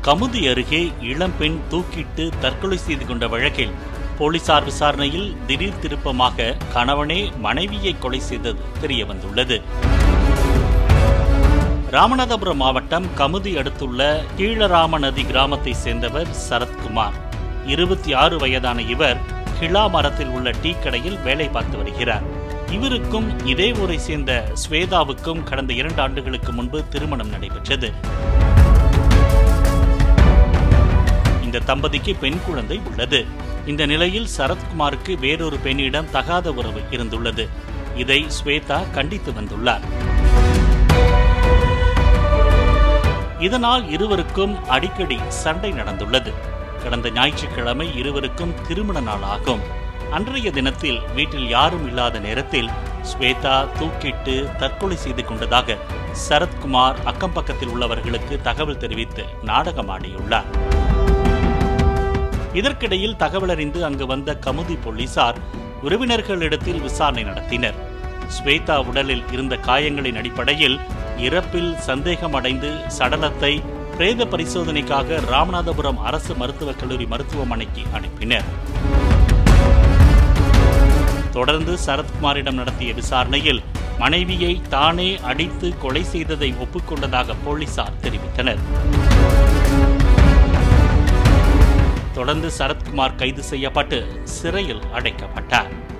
கமுதி அருகே இளம்பெண் தூக்கிட்டு தற்கொலை செய்து கொண்ட வழக்கில் போலீசார் விசாரணையில் திடீர் திருப்பமாக கணவனே மனைவியை கொலை செய்தது தெரியவந்துள்ளது ராமநாதபுரம் மாவட்டம் கமுதி அடுத்துள்ள கீழராம நதி கிராமத்தை சேர்ந்தவர் சரத்குமார் இருபத்தி ஆறு வயதான இவர் கிளா மரத்தில் உள்ள டீ கடையில் வேலை பார்த்து வருகிறார் இவருக்கும் இதே ஊரை சேர்ந்த ஸ்வேதாவுக்கும் கடந்த இரண்டு ஆண்டுகளுக்கு முன்பு திருமணம் நடைபெற்றது இந்த தம்பதிக்கு பெண் குழந்தை உள்ளது இந்த நிலையில் சரத்குமாருக்கு வேறொரு பெண்ணிடம் தகாத உறவு இருந்துள்ளது இதை ஸ்வேதா கண்டித்து வந்துள்ளார் இதனால் இருவருக்கும் அடிக்கடி சண்டை நடந்துள்ளது கடந்த ஞாயிற்றுக்கிழமை இருவருக்கும் திருமண நாள் ஆகும் அன்றைய தினத்தில் வீட்டில் யாரும் இல்லாத நேரத்தில் ஸ்வேதா தூக்கிட்டு தற்கொலை செய்து கொண்டதாக சரத்குமார் அக்கம் பக்கத்தில் உள்ளவர்களுக்கு தகவல் தெரிவித்து நாடகமாடியுள்ளார் இதற்கிடையில் தகவல் அறிந்து அங்கு வந்த கமுதி போலீசார் உறவினர்களிடத்தில் விசாரணை நடத்தினர் ஸ்வேதா உடலில் இருந்த காயங்களின் அடிப்படையில் இறப்பில் சந்தேகம் அடைந்து சடலத்தை பிரேத பரிசோதனைக்காக ராமநாதபுரம் அரசு மருத்துவக் கல்லூரி மருத்துவமனைக்கு அனுப்பினர் தொடர்ந்து சரத்குமாரிடம் நடத்திய விசாரணையில் மனைவியை தானே அடித்து கொலை செய்ததை ஒப்புக்கொண்டதாக போலீசார் தெரிவித்தனர் தொடர்ந்து சரத்குமார் கைது செய்யப்பட்டு சிறையில் அடைக்கப்பட்டார்